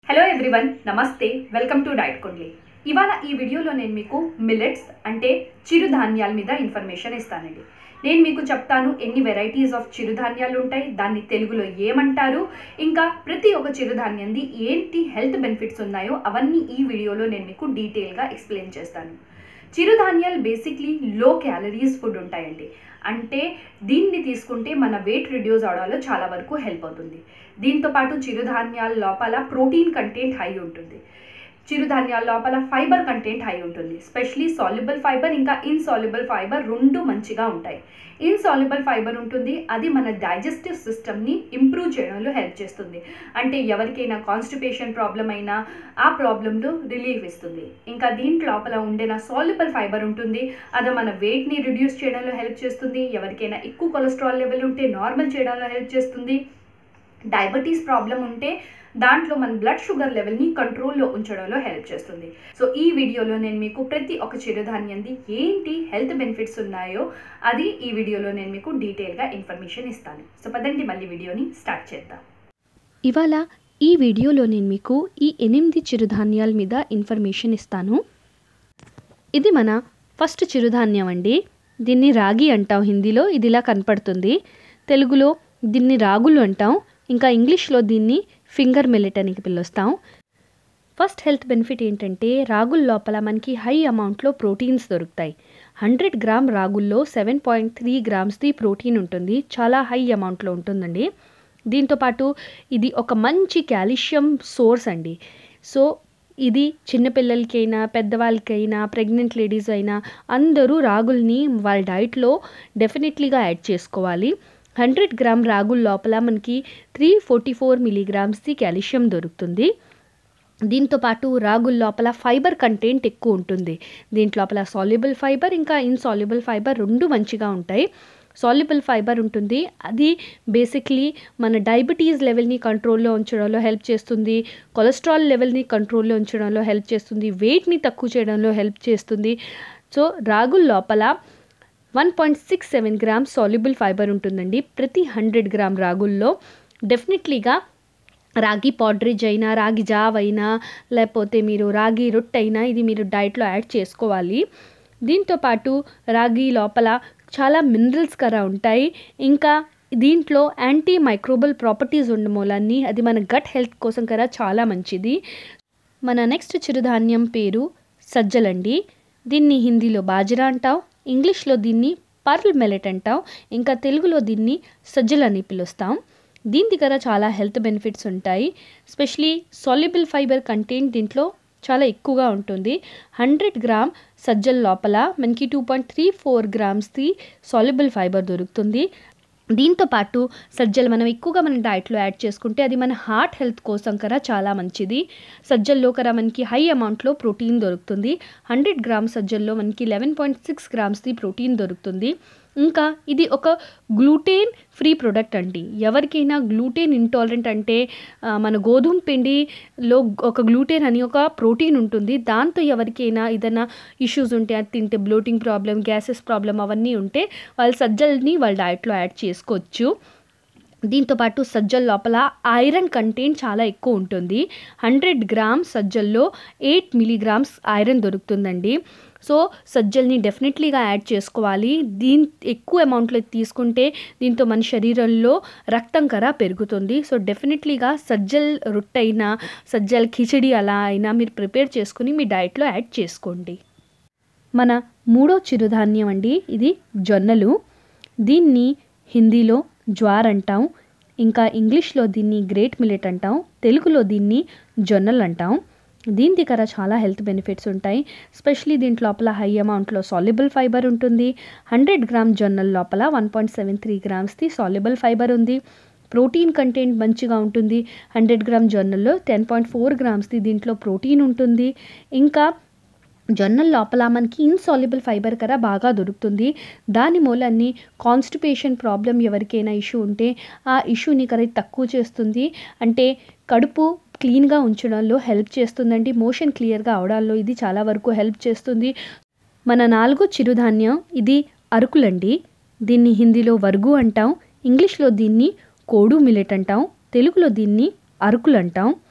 hello everyone నమస్తే welcome to diet Kundli ఇవాళ ఈ వీడియోలో నేను మీకు మిల్లెట్స్ అంటే చిరుధాన్యాల మీద ఇన్ఫర్మేషన్ ఇస్తానండి నేను మీకు చెప్తాను ఎన్ని వెరైటీస్ ఆఫ్ చిరుధాన్యాలు ఉంటాయి దాన్ని తెలుగులో ఏమంటారు ఇంకా ప్రతి ఒక్క చిరుధాన్యంది ఏంటి హెల్త్ బెనిఫిట్స్ ఉన్నాయో అవన్నీ ఈ వీడియోలో నేను మీకు డీటెయిల్గా ఎక్స్ప్లెయిన్ చేస్తాను చిరుధాన్యాలు బేసిక్లీ లో క్యాలరీస్ ఫుడ్ ఉంటాయండి అంటే దీన్ని తీసుకుంటే మన వెయిట్ రిడ్యూస్ అవడంలో చాలా వరకు హెల్ప్ అవుతుంది దీంతో పాటు చిరుధాన్యాల లోపల ప్రోటీన్ కంటెంట్ హై ఉంటుంది చిరుధాన్యాల లోపల ఫైబర్ కంటెంట్ హై ఉంటుంది స్పెషలీ సాల్యుబుల్ ఫైబర్ ఇంకా ఇన్సాల్యుబుల్ ఫైబర్ రెండు మంచిగా ఉంటాయి ఇన్సాల్యుబుల్ ఫైబర్ ఉంటుంది అది మన డైజెస్టివ్ సిస్టమ్ని ఇంప్రూవ్ చేయడంలో హెల్ప్ చేస్తుంది అంటే ఎవరికైనా కాన్స్టిపేషన్ ప్రాబ్లం అయినా ఆ ప్రాబ్లంలో రిలీఫ్ ఇస్తుంది ఇంకా దీంట్ లోపల ఉండే సాల్యుబుల్ ఫైబర్ ఉంటుంది అది మన వెయిట్ని రిడ్యూస్ చేయడంలో హెల్ప్ చేస్తుంది ఎవరికైనా ఎక్కువ కొలెస్ట్రాల్ లెవెల్ ఉంటే నార్మల్ చేయడంలో హెల్ప్ చేస్తుంది డయాబెటీస్ ప్రాబ్లం ఉంటే దాంట్లో మన బ్లడ్ షుగర్ లెవెల్ని కంట్రోల్లో ఉంచడంలో హెల్ప్ చేస్తుంది సో ఈ వీడియోలో నేను మీకు ప్రతి ఒక్క చిరుధాన్యంది ఏంటి హెల్త్ బెనిఫిట్స్ ఉన్నాయో అది ఈ వీడియోలో నేను మీకు డీటెయిల్గా ఇన్ఫర్మేషన్ ఇస్తాను సో పదండి మళ్ళీ వీడియోని స్టార్ట్ చేద్దాం ఇవాళ ఈ వీడియోలో నేను మీకు ఈ ఎనిమిది చిరుధాన్యాల మీద ఇన్ఫర్మేషన్ ఇస్తాను ఇది మన ఫస్ట్ చిరుధాన్యం అండి దీన్ని రాగి అంటాం హిందీలో ఇది ఇలా కనపడుతుంది తెలుగులో దీన్ని రాగులు అంటాం ఇంకా ఇంగ్లీష్లో దీన్ని ఫింగర్ మిల్లెట్ అని పిలుస్తాం ఫస్ట్ హెల్త్ బెనిఫిట్ ఏంటంటే రాగుల లోపల మనకి హై అమౌంట్లో ప్రోటీన్స్ దొరుకుతాయి హండ్రెడ్ గ్రామ్ రాగుల్లో సెవెన్ పాయింట్ త్రీ గ్రామ్స్ది ప్రోటీన్ ఉంటుంది చాలా హై అమౌంట్లో ఉంటుందండి దీంతోపాటు ఇది ఒక మంచి కాల్షియం సోర్స్ అండి సో ఇది చిన్నపిల్లలకైనా పెద్దవాళ్ళకైనా ప్రెగ్నెంట్ లేడీస్ అయినా అందరూ రాగుల్ని వాళ్ళ డైట్లో డెఫినెట్లీగా యాడ్ చేసుకోవాలి హండ్రెడ్ గ్రామ్ రాగుల లోపల మనకి త్రీ ఫోర్టీ ఫోర్ మిలీగ్రామ్స్ది కాల్షియం దొరుకుతుంది దీంతో పాటు రాగుల లోపల ఫైబర్ కంటెంట్ ఎక్కువ ఉంటుంది దీంట్లోపల సాల్యుబుల్ ఫైబర్ ఇంకా ఇన్సాల్యుబుల్ ఫైబర్ రెండు మంచిగా ఉంటాయి సాల్యుబుల్ ఫైబర్ ఉంటుంది అది బేసిక్లీ మన డయాబెటీస్ లెవెల్ని కంట్రోల్లో ఉంచడంలో హెల్ప్ చేస్తుంది కొలెస్ట్రాల్ లెవెల్ని కంట్రోల్లో ఉంచడంలో హెల్ప్ చేస్తుంది వెయిట్ని తక్కువ చేయడంలో హెల్ప్ చేస్తుంది సో రాగుల లోపల one point six seven grams soluble fibre ఉంటుందండి ప్రతి హండ్రెడ్ గ్రామ్ రాగుల్లో డెఫినెట్లీగా రాగి పాడ్రిజ్ అయినా రాగి జావ్ అయినా లేకపోతే మీరు రాగి రొట్టె అయినా ఇది మీరు డైట్లో యాడ్ చేసుకోవాలి దీంతోపాటు రాగి లోపల చాలా మినరల్స్ కరా ఉంటాయి ఇంకా దీంట్లో యాంటీ మైక్రోబల్ ప్రాపర్టీస్ ఉన్న మూలాన్ని అది మన గట్ హెల్త్ కోసం కరా చాలా మంచిది మన నెక్స్ట్ చిరుధాన్యం పేరు సజ్జలండి దీన్ని హిందీలో బాజరా అంటాం ఇంగ్లీష్లో దీన్ని పర్ల్ మెలెట్ అంటాం ఇంకా తెలుగులో దీన్ని సజ్జలని పిలుస్తాం దీని దగ్గర చాలా హెల్త్ బెనిఫిట్స్ ఉంటాయి స్పెషలీ సాల్యుబుల్ ఫైబర్ కంటెంట్ దీంట్లో చాలా ఎక్కువగా ఉంటుంది హండ్రెడ్ గ్రామ్ సజ్జల లోపల మనకి టూ పాయింట్ త్రీ ఫోర్ గ్రామ్స్ది సాల్యుబుల్ ఫైబర్ దొరుకుతుంది దీంతో పాటు సజ్జలు మనం ఎక్కువగా మన డైట్లో యాడ్ చేసుకుంటే అది మన హార్ట్ హెల్త్ కోసం కరా చాలా మంచిది సజ్జల్లో కరా మనకి హై అమౌంట్లో ప్రోటీన్ దొరుకుతుంది హండ్రెడ్ గ్రామ్ సజ్జల్లో మనకి లెవెన్ పాయింట్ సిక్స్ గ్రామ్స్ది ప్రోటీన్ దొరుకుతుంది ఇంకా ఇది ఒక గ్లూటేన్ ఫ్రీ ప్రొడక్ట్ అండి ఎవరికైనా గ్లూటేన్ ఇంటాలరెంట్ అంటే మన గోధుమ పిండిలో ఒక గ్లూటేన్ అని ఒక ప్రోటీన్ ఉంటుంది దాంతో ఎవరికైనా ఏదైనా ఇష్యూస్ ఉంటే అది తింటే బ్లోటింగ్ ప్రాబ్లం గ్యాసెస్ ప్రాబ్లం అవన్నీ ఉంటే వాళ్ళు సజ్జల్ని వాళ్ళ డైట్లో యాడ్ చేసుకోవచ్చు దీంతోపాటు సజ్జల లోపల ఐరన్ కంటెంట్ చాలా ఎక్కువ ఉంటుంది హండ్రెడ్ గ్రామ్స్ సజ్జల్లో ఎయిట్ మిలీగ్రామ్స్ ఐరన్ దొరుకుతుందండి సో సజ్జల్ని డెఫినెట్లీగా యాడ్ చేసుకోవాలి దీని ఎక్కువ అమౌంట్లో తీసుకుంటే దీంతో మన శరీరంలో రక్తం కర పెరుగుతుంది సో డెఫినెట్లీగా సజ్జల్ రొట్టె అయినా సజ్జల్ ఖిచడి అలా అయినా మీరు ప్రిపేర్ చేసుకుని మీ డైట్లో యాడ్ చేసుకోండి మన మూడో చిరుధాన్యం అండి ఇది జొన్నలు దీన్ని హిందీలో జ్వార్ అంటాం ఇంకా ఇంగ్లీష్లో దీన్ని గ్రేట్ మిల్లెట్ అంటాం తెలుగులో దీన్ని జొన్నలు అంటాం దీని దగ్గర చాలా హెల్త్ బెనిఫిట్స్ ఉంటాయి స్పెషలీ దీంట్ లోపల హై అమౌంట్లో సాల్యుబుల్ ఫైబర్ ఉంటుంది హండ్రెడ్ గ్రామ్ జొన్నల లోపల వన్ పాయింట్ సెవెన్ త్రీ గ్రామ్స్ది సాల్యుబుల్ ఫైబర్ ఉంది ప్రోటీన్ కంటెంట్ మంచిగా ఉంటుంది హండ్రెడ్ గ్రామ్ జొన్నల్లో టెన్ పాయింట్ ఫోర్ గ్రామ్స్ది దీంట్లో ప్రోటీన్ ఉంటుంది ఇంకా జొన్నల లోపల మనకి ఇన్సాల్యుబుల్ ఫైబర్ కర బాగా దొరుకుతుంది దాని మూలన్ని కాన్స్టిపేషన్ ప్రాబ్లం ఎవరికైనా ఇష్యూ ఉంటే ఆ ఇష్యూని కర తక్కువ చేస్తుంది అంటే కడుపు క్లీన్గా ఉంచడంలో హెల్ప్ చేస్తుందండి మోషన్ క్లియర్గా అవడాల్లో ఇది చాలా వరకు హెల్ప్ చేస్తుంది మన నాలుగో చిరుధాన్యం ఇది అరుకులండి దీన్ని హిందీలో వర్గు అంటాం ఇంగ్లీష్లో దీన్ని కోడు మిల్లెట్ అంటాం తెలుగులో దీన్ని అరుకులు అంటాం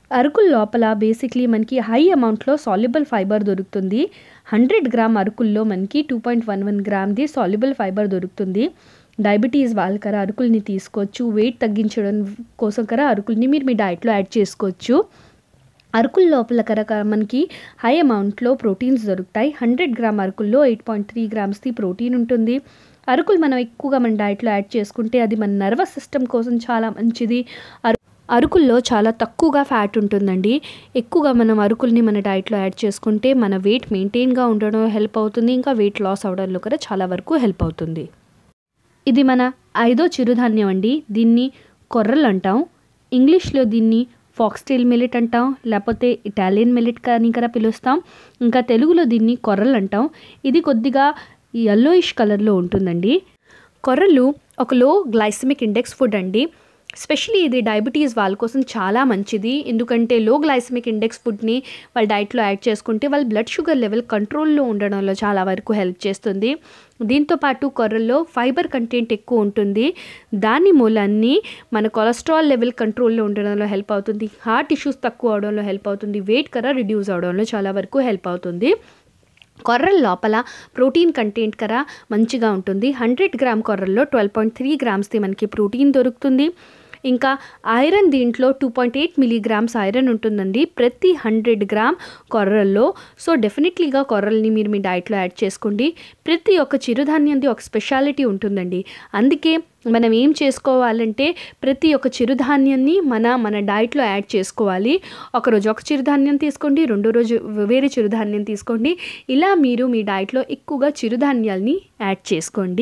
అరకుల లోపల బేసిక్లీ మనకి హై అమౌంట్లో సాల్యుబుల్ ఫైబర్ దొరుకుతుంది హండ్రెడ్ గ్రామ్ అరకుల్లో మనకి టూ పాయింట్ వన్ వన్ గ్రామ్ది సాల్యుబుల్ ఫైబర్ దొరుకుతుంది డయాబెటీస్ వాళ్ళకర అరకుల్ని తీసుకోవచ్చు వెయిట్ తగ్గించడం కోసం కర అరకుల్ని మీరు మీ డైట్లో యాడ్ చేసుకోవచ్చు అరకుల లోపల కనుక మనకి హై అమౌంట్లో ప్రోటీన్స్ దొరుకుతాయి హండ్రెడ్ గ్రామ్ అరకుల్లో ఎయిట్ పాయింట్ త్రీ గ్రామ్స్ది ప్రోటీన్ ఉంటుంది అరకులు మనం ఎక్కువగా మన డైట్లో యాడ్ చేసుకుంటే అది మన నర్వస్ సిస్టమ్ కోసం చాలా మంచిది అరు అరకుల్లో చాలా తక్కువగా ఫ్యాట్ ఉంటుందండి ఎక్కువగా మనం అరకుల్ని మన డైట్లో యాడ్ చేసుకుంటే మన వెయిట్ మెయింటైన్గా ఉండడం హెల్ప్ అవుతుంది ఇంకా వెయిట్ లాస్ అవడంలో కూడా చాలా వరకు హెల్ప్ అవుతుంది ఇది మన ఐదో చిరుధాన్యం అండి దీన్ని కొర్రలు అంటాం ఇంగ్లీష్లో దీన్ని ఫాక్స్టైల్ మిల్లెట్ అంటాం లేకపోతే ఇటాలియన్ మిల్లెట్ కానీ కూడా పిలుస్తాం ఇంకా తెలుగులో దీన్ని కొర్రలు అంటాం ఇది కొద్దిగా ఎల్లోయిష్ కలర్లో ఉంటుందండి కొర్రలు ఒక లో గ్లైసమిక్ ఇండెక్స్ ఫుడ్ అండి స్పెషలీ ఇది డయాబెటీస్ వాళ్ళ కోసం చాలా మంచిది ఎందుకంటే లో గ్లైసమిక్ ఇండెక్స్ ఫుడ్ని వాళ్ళ డైట్లో యాడ్ చేసుకుంటే వాళ్ళ బ్లడ్ షుగర్ లెవెల్ కంట్రోల్లో ఉండడంలో చాలా వరకు హెల్ప్ చేస్తుంది దీంతోపాటు కొర్రల్లో ఫైబర్ కంటెంట్ ఎక్కువ ఉంటుంది దాని మూలాన్ని మన కొలెస్ట్రాల్ లెవెల్ కంట్రోల్లో ఉండడంలో హెల్ప్ అవుతుంది హార్ట్ ఇష్యూస్ తక్కువ అవడంలో హెల్ప్ అవుతుంది వెయిట్ కర రిడ్యూస్ అవడంలో చాలా వరకు హెల్ప్ అవుతుంది కొర్రల లోపల ప్రోటీన్ కంటెంట్ కర మంచిగా ఉంటుంది హండ్రెడ్ గ్రామ్ కొర్రల్లో ట్వెల్వ్ పాయింట్ త్రీ గ్రామ్స్ది మనకి ప్రోటీన్ దొరుకుతుంది ఇంకా ఐరన్ దీంట్లో two point eight milligrams iron ఉంటుందండి ప్రతి హండ్రెడ్ గ్రామ్ కొర్రల్లో సో డెఫినెట్లీగా కొర్రల్ని మీరు మీ డైట్లో యాడ్ చేసుకోండి ప్రతి ఒక్క చిరుధాన్యంది ఒక స్పెషాలిటీ ఉంటుందండి అందుకే మనం ఏం చేసుకోవాలంటే ప్రతి ఒక్క చిరుధాన్యాన్ని మన మన డైట్లో యాడ్ చేసుకోవాలి ఒకరోజు ఒక చిరుధాన్యం తీసుకోండి రెండో రోజు వేరే చిరుధాన్యం తీసుకోండి ఇలా మీరు మీ డైట్లో ఎక్కువగా చిరుధాన్యాల్ని యాడ్ చేసుకోండి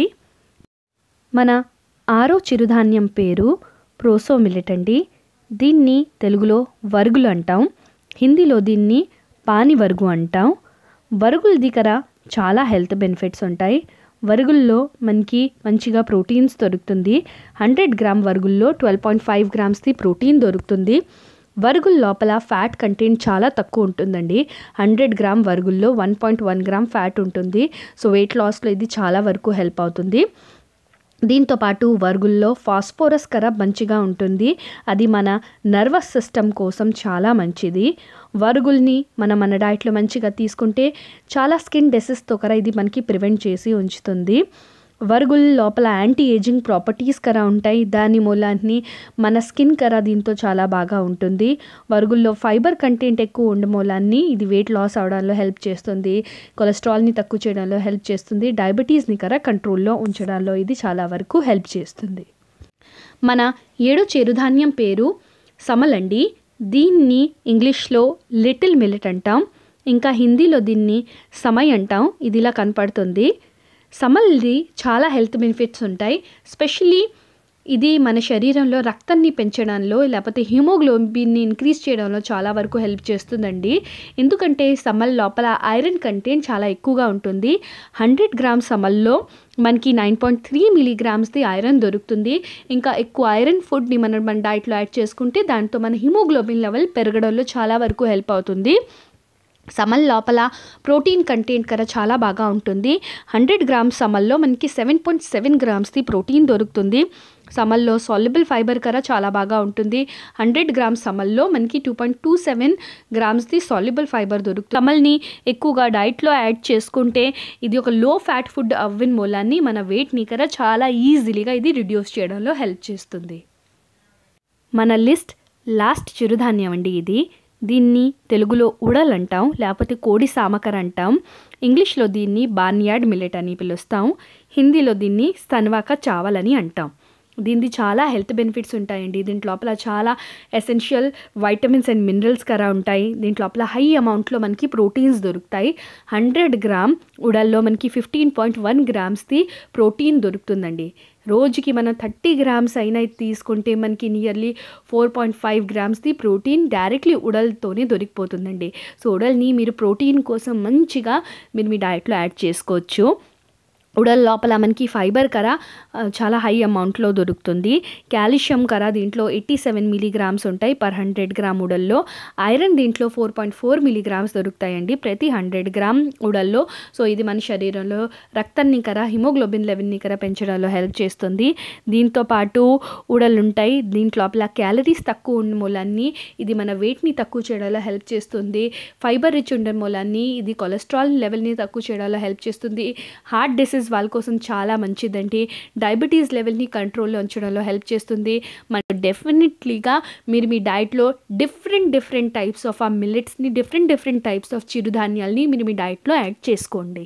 మన ఆరో చిరుధాన్యం పేరు ప్రోసో మిల్లెట్ అండి దీన్ని తెలుగులో వరుగులు అంటాం హిందీలో దీన్ని పాని వరుగు అంటాం వరుగుల దిగర చాలా హెల్త్ బెనిఫిట్స్ ఉంటాయి వరుగుల్లో మనకి మంచిగా ప్రోటీన్స్ దొరుకుతుంది హండ్రెడ్ గ్రామ్ వరుగుల్లో ట్వెల్వ్ పాయింట్ ఫైవ్ గ్రామ్స్ది ప్రోటీన్ దొరుకుతుంది వరుగుల లోపల ఫ్యాట్ కంటెంట్ చాలా తక్కువ ఉంటుందండి హండ్రెడ్ గ్రామ్ వరుగుల్లో one point one gram fat ఉంటుంది సో వెయిట్ లాస్లో ఇది చాలా వరకు హెల్ప్ అవుతుంది దీంతో పాటు వరుగుల్లో ఫాస్ఫోరస్ కర మంచిగా ఉంటుంది అది మన నర్వస్ సిస్టమ్ కోసం చాలా మంచిది వరుగుల్ని మనం మన డైట్లో మంచిగా తీసుకుంటే చాలా స్కిన్ డిసీజ్తో కర ఇది మనకి ప్రివెంట్ చేసి ఉంచుతుంది వరుగుల లోపల యాంటీ ఏజింగ్ ప్రాపర్టీస్ కర ఉంటాయి దాని మూలాన్ని మన స్కిన్ కర దీంతో చాలా బాగా ఉంటుంది వరుగుల్లో ఫైబర్ కంటెంట్ ఎక్కువ ఉండే మూలాన్ని ఇది వెయిట్ లాస్ అవడంలో హెల్ప్ చేస్తుంది కొలెస్ట్రాల్ని తక్కువ చేయడంలో హెల్ప్ చేస్తుంది డయాబెటీస్ని కర కంట్రోల్లో ఉంచడంలో ఇది చాలా వరకు హెల్ప్ చేస్తుంది మన ఏడో చిరుధాన్యం పేరు సమలండి దీన్ని ఇంగ్లీష్లో లిటిల్ మిల్లెట్ అంటాం ఇంకా హిందీలో దీన్ని సమయ్ అంటాం ఇది ఇలా కనపడుతుంది సమల్ది చాలా హెల్త్ బెనిఫిట్స్ ఉంటాయి స్పెషలీ ఇది మన శరీరంలో రక్తాన్ని పెంచడంలో లేకపోతే హిమోగ్లోబిన్ని ఇంక్రీజ్ చేయడంలో చాలా వరకు హెల్ప్ చేస్తుందండి ఎందుకంటే సమల్ లోపల ఐరన్ కంటెంట్ చాలా ఎక్కువగా ఉంటుంది హండ్రెడ్ గ్రామ్ సమల్లో మనకి నైన్ పాయింట్ త్రీ మిలీగ్రామ్స్ది ఐరన్ దొరుకుతుంది ఇంకా ఎక్కువ ఐరన్ ఫుడ్ని మనం మన డైట్లో యాడ్ చేసుకుంటే దాంతో మన హిమోగ్లోబిన్ లెవెల్ పెరగడంలో చాలా వరకు హెల్ప్ అవుతుంది సమల్ లోపల ప్రోటీన్ కంటెంట్ కర చాలా బాగా ఉంటుంది హండ్రెడ్ గ్రామ్స్ సమల్లో మనకి సెవెన్ పాయింట్ సెవెన్ గ్రామ్స్ది ప్రోటీన్ దొరుకుతుంది సమల్లో సాల్యుబుల్ ఫైబర్ కర చాలా బాగా ఉంటుంది హండ్రెడ్ గ్రామ్స్ సమల్లో మనకి టూ పాయింట్ టూ సెవెన్ గ్రామ్స్ది సాల్యుబుల్ ఫైబర్ దొరుకుతుంది సమల్ని ఎక్కువగా డైట్లో యాడ్ చేసుకుంటే ఇది ఒక లో ఫ్యాట్ ఫుడ్ అవ్విన మూలాన్ని మన వెయిట్ని కర చాలా ఈజీలీగా ఇది రిడ్యూస్ చేయడంలో హెల్ప్ చేస్తుంది మన లిస్ట్ లాస్ట్ చిరుధాన్యం అండి ఇది దీన్ని తెలుగులో ఉడల్ అంటాం లేకపోతే కోడి సామకర అంటాం ఇంగ్లీష్లో దీన్ని బార్నియార్డ్ మిల్లెట్ అని పిలుస్తాం హిందీలో దీన్ని స్తన్వాక చావల్ అని అంటాం దీనిది చాలా హెల్త్ బెనిఫిట్స్ ఉంటాయండి దీంట్ లోపల చాలా ఎసెన్షియల్ వైటమిన్స్ అండ్ మినరల్స్ కరా ఉంటాయి దీంట్ లోపల హై అమౌంట్లో మనకి ప్రోటీన్స్ దొరుకుతాయి హండ్రెడ్ గ్రామ్ ఉడల్లో మనకి ఫిఫ్టీన్ పాయింట్ వన్ గ్రామ్స్ది ప్రోటీన్ దొరుకుతుందండి రోజుకి మనం థర్టీ గ్రామ్స్ అయినా తీసుకుంటే మనకి నియర్లీ ఫోర్ పాయింట్ ఫైవ్ గ్రామ్స్ది ప్రోటీన్ డైరెక్ట్లీ ఉడల్తోనే దొరికిపోతుందండి సో ఉడల్ని మీరు ప్రోటీన్ కోసం మంచిగా మీరు మీ డైట్లో యాడ్ చేసుకోవచ్చు ఉడల్ లోపల మనకి ఫైబర్ కర ఆ, చాలా హై అమౌంట్లో దొరుకుతుంది కాల్షియం కర దీంట్లో ఎయిటీ సెవెన్ మిలీగ్రామ్స్ ఉంటాయి పర్ హండ్రెడ్ గ్రామ్ ఉడల్లో ఐరన్ దీంట్లో ఫోర్ పాయింట్ ఫోర్ మిలీగ్రామ్స్ దొరుకుతాయండి ప్రతి హండ్రెడ్ గ్రామ్ ఉడల్లో సో ఇది మన శరీరంలో రక్తాన్ని కర హిమోగ్లోబిన్ లెవెల్ని కర పెంచడంలో హెల్ప్ చేస్తుంది దీంతో పాటు ఉడలు ఉంటాయి దీంట్లో లోపల క్యాలరీస్ తక్కువ ఉన్న మూలాన్ని ఇది మన వెయిట్ని తక్కువ చేయడంలో హెల్ప్ చేస్తుంది ఫైబర్ రిచ్ ఉండే మూలాన్ని ఇది కొలెస్ట్రాల్ లెవెల్ని తక్కువ చేయడంలో హెల్ప్ చేస్తుంది హార్ట్ డిసీజ్ వాళ్ళ కోసం చాలా మంచిదండి డయాబెటీస్ లెవెల్ని కంట్రోల్లో ఉంచడంలో హెల్ప్ చేస్తుంది మన డెఫినెట్లీగా మీరు మీ డైట్లో different different types of uh మిల్లెట్స్ని డిఫరెంట్ డిఫరెంట్ టైప్స్ ఆఫ్ చిరుధాన్యాల్ని మీరు మీ డైట్లో యాడ్ చేసుకోండి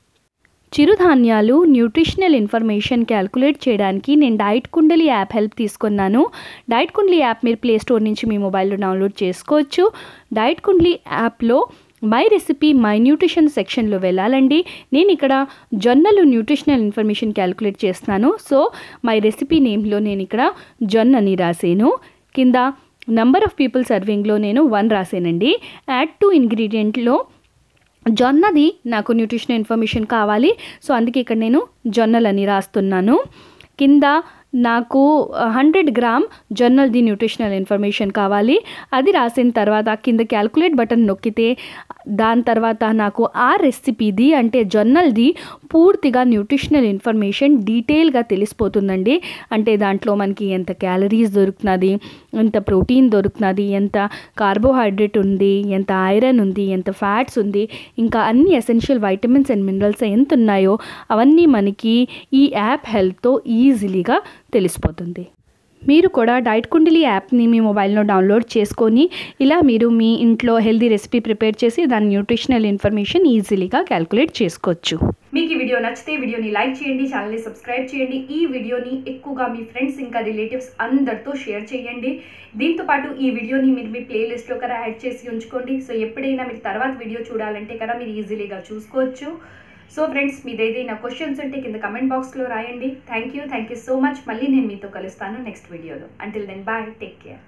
చిరుధాన్యాలు న్యూట్రిషనల్ ఇన్ఫర్మేషన్ క్యాల్కులేట్ చేయడానికి నేను డైట్ కుండలి యాప్ హెల్ప్ తీసుకున్నాను డైట్ కుండలి యాప్ మీరు ప్లే స్టోర్ నుంచి మీ మొబైల్లో డౌన్లోడ్ చేసుకోవచ్చు డైట్ కుండలి యాప్లో మై రెసిపీ మై న్యూట్రిషన్ సెక్షన్లో వెళ్ళాలండి నేను ఇక్కడ జొన్నలు న్యూట్రిషనల్ ఇన్ఫర్మేషన్ క్యాల్కులేట్ చేస్తున్నాను సో మై రెసిపీ నేమ్లో నేను ఇక్కడ జొన్నని రాసాను కింద నంబర్ ఆఫ్ పీపుల్ సర్వింగ్లో నేను వన్ రాసానండి యాడ్ టు ఇంగ్రీడియంట్లో జొన్నది నాకు న్యూట్రిషన్ ఇన్ఫర్మేషన్ కావాలి సో అందుకే ఇక్కడ నేను జొన్నలని రాస్తున్నాను కింద నాకు హండ్రెడ్ గ్రామ్ జొన్నల్ది న్యూట్రిషనల్ ఇన్ఫర్మేషన్ కావాలి అది రాసిన తర్వాత కింద క్యాల్కులేట్ బటన్ నొక్కితే దాని తర్వాత నాకు ఆ రెసిపీది అంటే జొన్నల్ది పూర్తిగా న్యూట్రిషనల్ ఇన్ఫర్మేషన్ డీటెయిల్గా తెలిసిపోతుందండి అంటే దాంట్లో మనకి ఎంత క్యాలరీస్ దొరుకుతున్నది ఎంత ప్రోటీన్ దొరుకుతున్నది ఎంత కార్బోహైడ్రేట్ ఉంది ఎంత ఐరన్ ఉంది ఎంత ఫ్యాట్స్ ఉంది ఇంకా అన్ని ఎసెన్షియల్ వైటమిన్స్ అండ్ మినరల్స్ ఎంత ఉన్నాయో అవన్నీ మనకి ఈ యాప్ హెల్త్తో ఈజీలీగా తెలిసిపోతుంది మీరు కూడా డైట్ కుండలి యాప్ని మీ మొబైల్లో డౌన్లోడ్ చేసుకొని ఇలా మీరు మీ ఇంట్లో హెల్దీ రెసిపీ ప్రిపేర్ చేసి దాని న్యూట్రిషనల్ ఇన్ఫర్మేషన్ ఈజీలీగా క్యాల్కులేట్ చేసుకోవచ్చు మీకు ఈ వీడియో నచ్చితే వీడియోని లైక్ చేయండి ఛానల్ని సబ్స్క్రైబ్ చేయండి ఈ వీడియోని ఎక్కువగా మీ ఫ్రెండ్స్ ఇంకా రిలేటివ్స్ అందరితో షేర్ చేయండి దీంతో పాటు ఈ వీడియోని మీరు మీ ప్లేలిస్ట్లో కదా యాడ్ చేసి ఉంచుకోండి సో ఎప్పుడైనా మీరు తర్వాత వీడియో చూడాలంటే కదా మీరు ఈజీలీగా చూసుకోవచ్చు సో ఫ్రెండ్స్ మీద ఏదైనా క్వశ్చన్స్ ఉంటే కింద కమెంట్ బాక్స్లో రాయండి thank you thank you so much మళ్ళీ నేను మీతో కలుస్తాను నెక్స్ట్ వీడియోలో until then bye take care